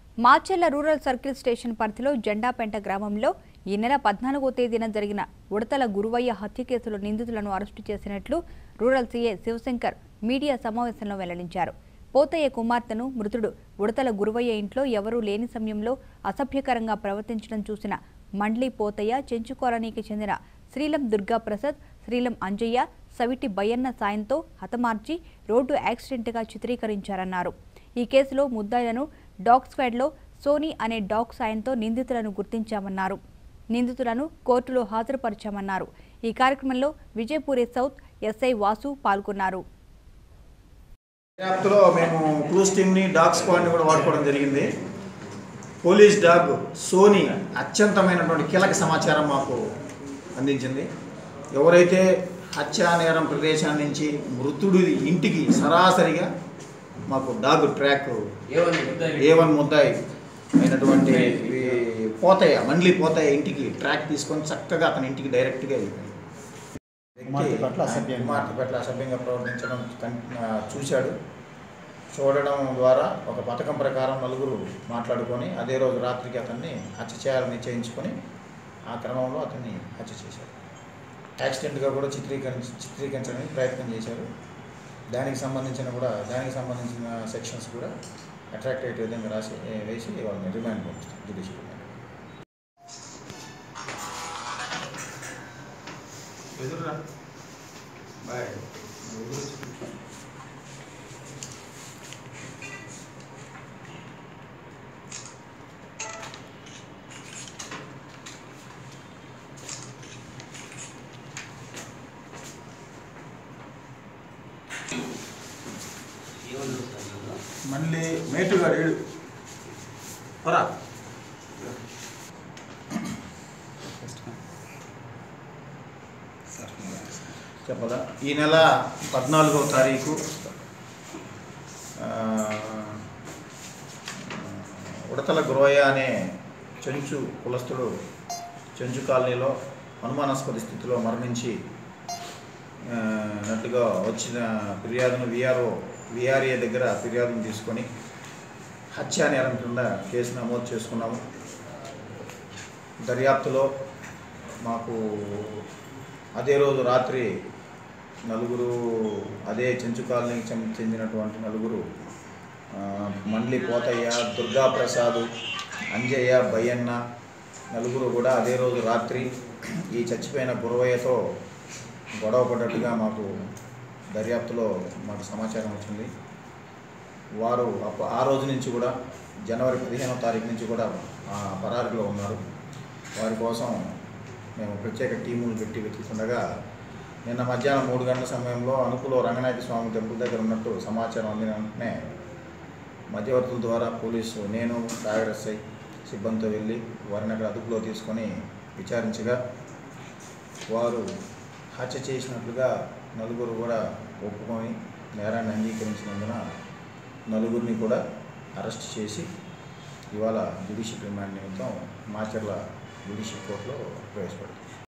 మాచెల్ల rural circle station పరిధిలో జెండాపెంట గ్రామంలో ఈ నెల పద్నాలుగో తేదీన జరిగిన ఉడతల గురువయ్య హత్య కేసులో నిందితులను అరెస్టు చేసినట్లు రూరల్ సీఏ శివశంకర్ మీడియా సమావేశంలో వెల్లడించారు పోతయ్య కుమార్తెను మృతుడు ఉడతల గురువయ్య ఇంట్లో ఎవరూ లేని సమయంలో అసభ్యకరంగా ప్రవర్తించడం చూసిన మండ్లీ పోతయ్య చెంచు కాలనీకి చెందిన శ్రీలం దుర్గా ప్రసాద్ శ్రీలం అంజయ్య సవిటి బయ్యన్న సాయంతో హతమార్చి రోడ్డు యాక్సిడెంట్గా చిత్రీకరించారన్నారు ఈ కేసులో ముద్దాయిలను డాగ్ స్క్వాడ్లో సోనీ అనే డాగ్ సాయంతో నిందితులను గుర్తించామన్నారు నిందితులను కోర్టులో హాజరుపరిచామన్నారు ఈ కార్యక్రమంలో విజయపూరి సౌత్ ఎస్ఐ వాసు పాల్గొన్నారు దర్యాప్తులో మేము క్రూస్ టీమ్ని డాగ్ స్క్వాడ్ని కూడా వాడుకోవడం జరిగింది పోలీస్ డాగ్ సోని అత్యంతమైనటువంటి కీలక సమాచారం మాకు అందించింది ఎవరైతే హత్యా నేరం ప్రదేశం నుంచి మృతుడి ఇంటికి సరాసరిగా మాకు డాగ్ ట్రాక్ ఏ వన్ ముద్దాయి అయినటువంటి ఈ పోతయ్య మండ్లీ పోతయ్య ఇంటికి ట్రాక్ తీసుకొని చక్కగా అతని ఇంటికి డైరెక్ట్గా వెళ్ళిపోయింది కుమార్తె పట్ల అసభ్యంగా. కుమార్తె పట్ల అసభ్యంగా ప్రవర్తించడం కన్- ఆ, చూశాడు చూడడం ద్వారా ఒక పథకం ప్రకారం నలుగురు మాట్లాడుకొని అదే రోజు రాత్రికి అతన్ని హత్య చేయాలని నిశ్చయించుకొని ఆ క్రమంలో అతన్ని హత్య చేశారు యాక్సిడెంట్గా కూడా చిత్రీకరించి చిత్రీకరించడానికి ప్రయత్నం చేశారు దానికి సంబంధించిన కూడా దానికి సంబంధించిన సెక్షన్స్ కూడా అట్రాక్ట్ అయ్యే విధంగా రాసి ఏ, వేసి వాళ్ళని రిమాండ్ పంపిస్తాం జ్యుడిషియల్ రిమాండ్ ఎదురురా బాయ్ మళ్ళీ మేటుగాడు ఏడు పరా చెప్పదా ఈ నెల పద్నాలుగవ తారీఖు ఆ, ఉడతల గురవయ్య అనే చెంచు కులస్తుడు చెంచు కాలనీలో అనుమానాస్పద స్థితిలో మరణించి ఆ, నట్టుగా వచ్చిన ఫిర్యాదును విఆర్ఓ విఆర్ఏ దగ్గర ఫిర్యాదును తీసుకొని హత్యా నేరం కింద కేసు నమోదు చేసుకున్నాము దర్యాప్తులో మాకు అదే రోజు రాత్రి నలుగురు అదే చెంచు కాలనీకి చెం- చెందినటువంటి నలుగురు ఆ, మండ్లి పోతయ్య దుర్గా ప్రసాద్ అంజయ్య బయ్యన్న నలుగురు కూడా అదే రోజు రాత్రి ఈ చచ్చిపోయిన గురవయ్యతో గొడవ పడ్డట్టుగా మాకు దర్యాప్తులో మాకు సమాచారం వచ్చింది వారు అప్ప ఆ రోజు నుంచి కూడా జనవరి పదిహేనవ తారీఖు నుంచి కూడా ఆ, పరారీలో ఉన్నారు వారి కోసం మేము ప్రత్యేక టీములు పెట్టి వెతుకుతుండగా నిన్న మధ్యాహ్నం మూడు గంటల సమయంలో అనుకులో రంగనాయక స్వామి టెంపుల్ దగ్గర ఉన్నట్టు సమాచారం అందిన వెంటనే మధ్యవర్తుల ద్వారా పోలీసు నేను డ్రైవర్ ఎస్ఐ సిబ్బందితో వెళ్ళి వారిని అక్కడ అదుపులో తీసుకొని విచారించగా వారు హత్య చేసినట్లుగా నలుగురు కూడా ఒప్పుకొని నేరాన్ని అంగీకరించినందున నలుగురిని కూడా అరెస్ట్ చేసి ఇవాళ జ్యుడిషియల్ రిమాండ్ నిమిత్తం మాచర్ల జ్యుడిషియల్ కోర్టులో ప్రవేశపెడతాం